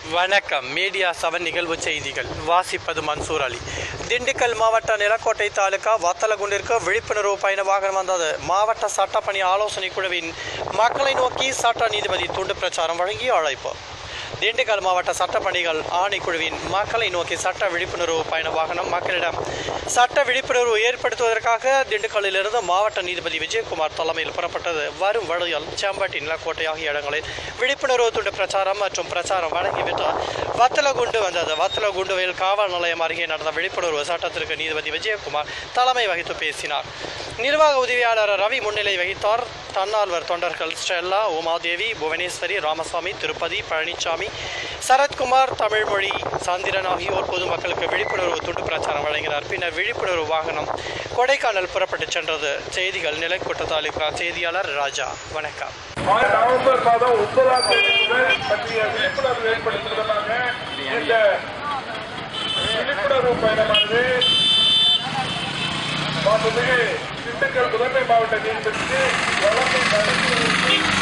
வணக்கம் media seven நிகழ்வு செய்திகள் வாசிப்பது மன்சூர் அலி திண்டுக்கல் மாவட்ட நிலக்கோட்டை தாலுகா வத்தலகுண்டிற்கு விழிப்புணர்வு பயண வாகனம் வந்தது மாவட்ட சட்டப்பணி ஆலோசனை குழுவின் மக்களை நோக்கி சட்ட நீதிபதி துண்டு பிரச்சாரம் வழங்கி அழைப்பு திண்டுக்கல் மாவட்ட சட்டப்பணிகள் ஆணைக்குழுவின் மக்களை நோக்கி சட்ட விழிப்புணர்வு பயண வாகனம் மக்களிடம் சட்ட விழிப்புணர்வு ஏற்படுத்துவதற்காக திண்டுக்கல்லிலிருந்து மாவட்ட நீதிபதி விஜயகுமார் தலைமையில் புறப்பட்டது வரும் வழியில் செம்பட்டி நிலக்கோட்டை ஆகிய இடங்களில் விழிப்புணர்வு துண்டு பிரச்சாரம் மற்றும் பிரச்சாரம் வழங்கிவிட்டு வத்தலகுண்டு வந்தது வத்தலகுண்டுவில் காவல் நிலையம் அருகே நடந்த விழிப்புணர்வு சட்டத்திற்கு நீதிபதி விஜயகுமார் தலைமை வகித்து பேசினார் நிர்வாக உதவியாளர் ரவி முன்னிலை வகித்தார் தன்னால்வர் தொண்டர்கள் ஸ்டெல்லா உமாதேவி புவனேஸ்வரி ராமசாமி திருப்பதி பழனிசாமி சரத்குமார் தமிழ்மொழி சந்திரன் ஆகியோர் பொதுமக்களுக்கு விழிப்புணர்வு துண்டு பிரச்சாரம் வழங்கினார் பின்னர் விழிப்புணர்வு வாகனம் கொடைக்கானல் புறப்பட்டுச் சென்றது செய்திகள் நிலைக்கோட்ட தாலுகா செய்தியாளர் ராஜா வணக்கம் நவம்பர் மாதம் ஒன்பதாம் தேதி முதல் பற்றிய விழிப்புணர்வு ஏற்படுத்துவதற்காக இந்த விழிப்புணர்வு பயணமானது மாண்புமிகு திண்டுக்கல் முதன்மை மாவட்ட நீதிபதிக்கு வழங்கை நடத்தி